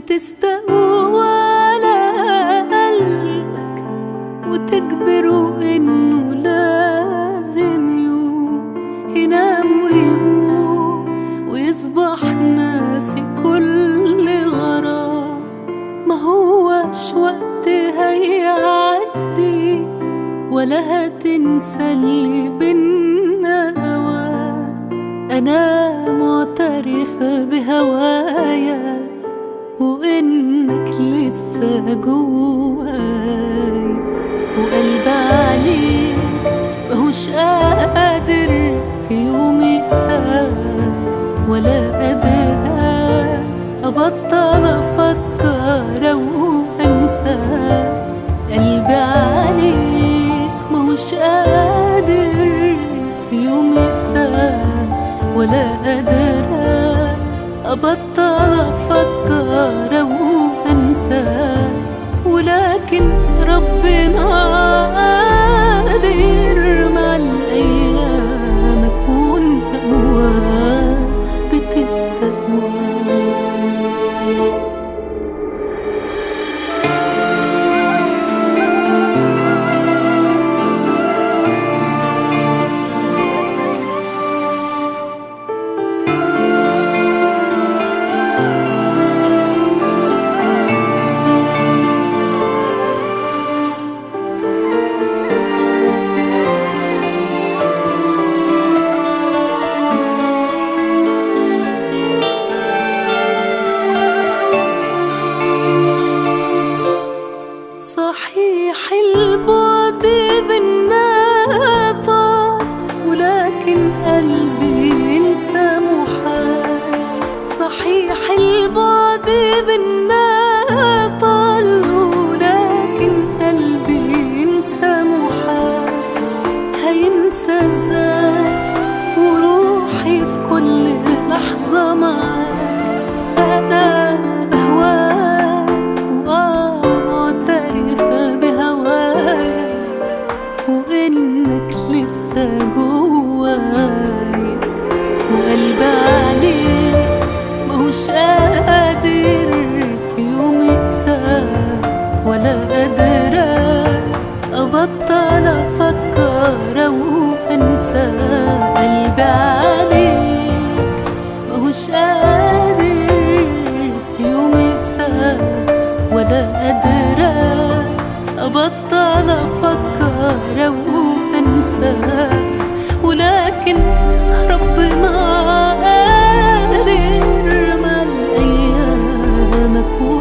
بتستقوى على قلبك وتجبره انه لازم يقوم ينام ويقوم ويصبح ناسي كل غرام ما هوش وقت هيعدي ولا هتنسى اللي بينا هوا انا معترفة بهوايا وانك لسه جواي وقلب عليك ماهوش قادر في يوم يقسى ولا قادرة أبطل أفكر وأنسى قلبي عليك ماهوش قادر في يوم يقسى ولا قادرة أبطل أفكر وأنسى ولكن ربنا قادر مع الأيام أكون أقوى بتستقوى صحيح البعد بينا طال ولكن قلبي ينسى محال صحيح البعد بينا طال ولكن قلبي ينسى محال هينسى ازاي وروحي في كل لحظة معاك أنا بهواك وآه معترفة بهوايا وإنك لسه جواي وقلبي عليك ماهوش قادر في يوم يقسى ولا قادرة أبطل أفكر وأنسى قلبي عليك ماهوش قادر في يوم يقسى ولا قادرة أبطل أفكر وأنسى ولكن ربنا قادر مع الأيام أكون